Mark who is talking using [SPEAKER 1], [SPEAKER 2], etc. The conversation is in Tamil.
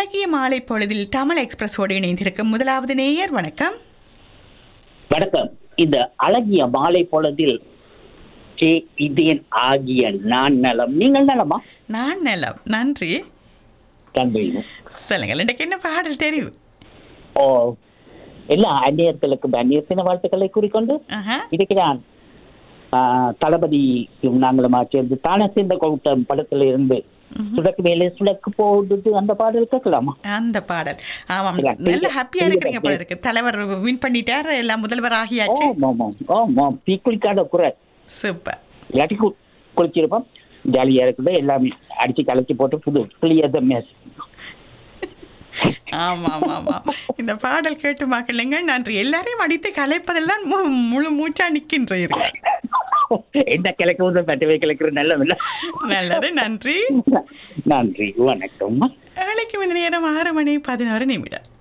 [SPEAKER 1] அழகிய மாலை பொழுதில் தமிழ் எக்ஸ்பிரஸோடு இணைந்திருக்கும் முதலாவது நேயர் வணக்கம்
[SPEAKER 2] வணக்கம் இந்த அழகிய மாலை பொழுதில் கே இதயன் ஆகிய நான் நலம் நீங்கள் நலமா
[SPEAKER 1] நான் நலம் நன்றி
[SPEAKER 2] தம்பி
[SPEAKER 1] சொல்லுங்கள் இன்றைக்கு என்ன பாடல் தெரிவு
[SPEAKER 2] ஓ எல்லா அந்நியர்களுக்கும் அந்நியத்தின வாழ்த்துக்களை கூறிக்கொண்டு
[SPEAKER 1] ஆஹா
[SPEAKER 2] இருக்கிறான் தளபதியும் நாங்களுமா சேர்ந்து தானே சேர்ந்த கூட்டம் படத்துல இருந்து சுடக்கு மேலே சுடக்கு போடுது அந்த பாடல் கேட்கலாமா
[SPEAKER 1] அந்த பாடல் ஆமாம்
[SPEAKER 2] இல்ல,
[SPEAKER 1] நல்ல
[SPEAKER 2] பெரிய-
[SPEAKER 1] ஹாப்பியா
[SPEAKER 2] பெரிய
[SPEAKER 1] இருக்கிறீங்க போல
[SPEAKER 2] birthday.
[SPEAKER 1] இருக்கு தலைவர் வின் பண்ணிட்டார் எல்லாம் முதல்வர் ஆகியாச்சு
[SPEAKER 2] ஓம் ஓம் ஓம் ஓம் ஓம் தீக்குளிக்காத குறை
[SPEAKER 1] சூப்பர்
[SPEAKER 2] இல்லாட்டி கு- குளிச்சிருப்போம் ஜாலியா இருக்குது எல்லாமே அடிச்சு கலச்சி போட்டு புது கிளியர் த மேஸ்
[SPEAKER 1] ஆமா ஆமா ஆமா இந்த பாடல் கேட்டு மக்களுங்க நன்றி எல்லாரையும் அடித்து கலைப்பதெல்லாம் மு- முழு மூச்சா நிற்கின்றீர்கள்
[SPEAKER 2] என்ன கிழக்கு தட்டுவை கிழக்குற நல்லதில்ல
[SPEAKER 1] நல்லது நன்றி
[SPEAKER 2] நன்றி வணக்கம்
[SPEAKER 1] நாளைக்கு இந்த நேரம் ஆறு மணி பதினோரு நிமிடம்